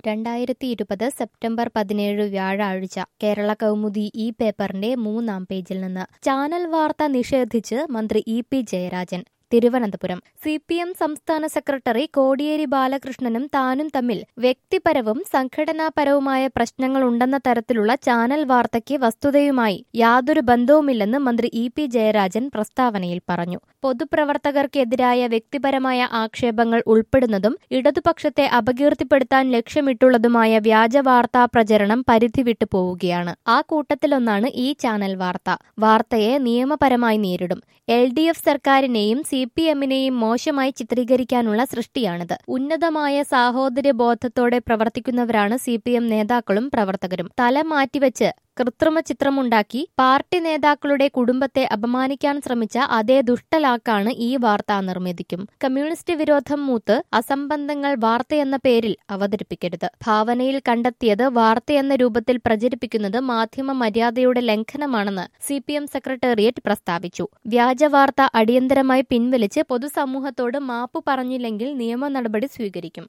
രണ്ടായിരത്തി ഇരുപത് സെപ്റ്റംബർ പതിനേഴ് വ്യാഴാഴ്ച കേരള കൗമുദി ഈ പേപ്പറിന്റെ മൂന്നാം പേജിൽ നിന്ന് ചാനൽ വാർത്ത നിഷേധിച്ച് മന്ത്രി E P Jayarajan Thiruvananthapuram C P M സംസ്ഥാന സെക്രട്ടറി കോടിയേരി ബാലകൃഷ്ണനും താനും തമ്മിൽ വ്യക്തിപരവും സംഘടനാപരവുമായ പ്രശ്നങ്ങളുണ്ടെന്ന തരത്തിലുള്ള ചാനൽ വാർത്തയ്ക്ക് വസ്തുതയുമായി യാതൊരു ബന്ധവുമില്ലെന്ന് മന്ത്രി ഇ പി ജയരാജൻ പ്രസ്താവനയിൽ പറഞ്ഞു പൊതുപ്രവർത്തകർക്കെതിരായ വ്യക്തിപരമായ ആക്ഷേപങ്ങൾ ഉൾപ്പെടുന്നതും ഇടതുപക്ഷത്തെ അപകീർത്തിപ്പെടുത്താൻ ലക്ഷ്യമിട്ടുള്ളതുമായ വ്യാജ വാർത്താ പ്രചരണം പരിധി വിട്ടു പോവുകയാണ് ആ കൂട്ടത്തിലൊന്നാണ് ഈ ചാനൽ വാർത്ത വാർത്തയെ നിയമപരമായി നേരിടും എൽ ഡി എഫ് സർക്കാരിനെയും സി പി എമ്മിനെയും മോശമായി ചിത്രീകരിക്കാനുള്ള സൃഷ്ടിയാണിത് ഉന്നതമായ സാഹോദര്യ ബോധത്തോടെ പ്രവർത്തിക്കുന്നവരാണ് സി പി എം നേതാക്കളും പ്രവർത്തകരും തല മാറ്റിവെച്ച് കൃത്രിമ ചിത്രമുണ്ടാക്കി പാർട്ടി നേതാക്കളുടെ കുടുംബത്തെ അപമാനിക്കാൻ ശ്രമിച്ച അതേ ദുഷ്ടലാക്കാണ് ഈ വാർത്താ നിർമ്മിതിക്കും കമ്മ്യൂണിസ്റ്റ് വിരോധം മൂത്ത് അസംബന്ധങ്ങൾ വാർത്തയെന്ന പേരിൽ അവതരിപ്പിക്കരുത് ഭാവനയിൽ കണ്ടെത്തിയത് വാർത്തയെന്ന രൂപത്തിൽ പ്രചരിപ്പിക്കുന്നത് മാധ്യമ മര്യാദയുടെ ലംഘനമാണെന്ന് സി പി എം സെക്രട്ടേറിയറ്റ് പ്രസ്താവിച്ചു വ്യാജ വാർത്ത അടിയന്തരമായി പിൻവലിച്ച് പൊതുസമൂഹത്തോട് മാപ്പു പറഞ്ഞില്ലെങ്കിൽ നിയമ നടപടി സ്വീകരിക്കും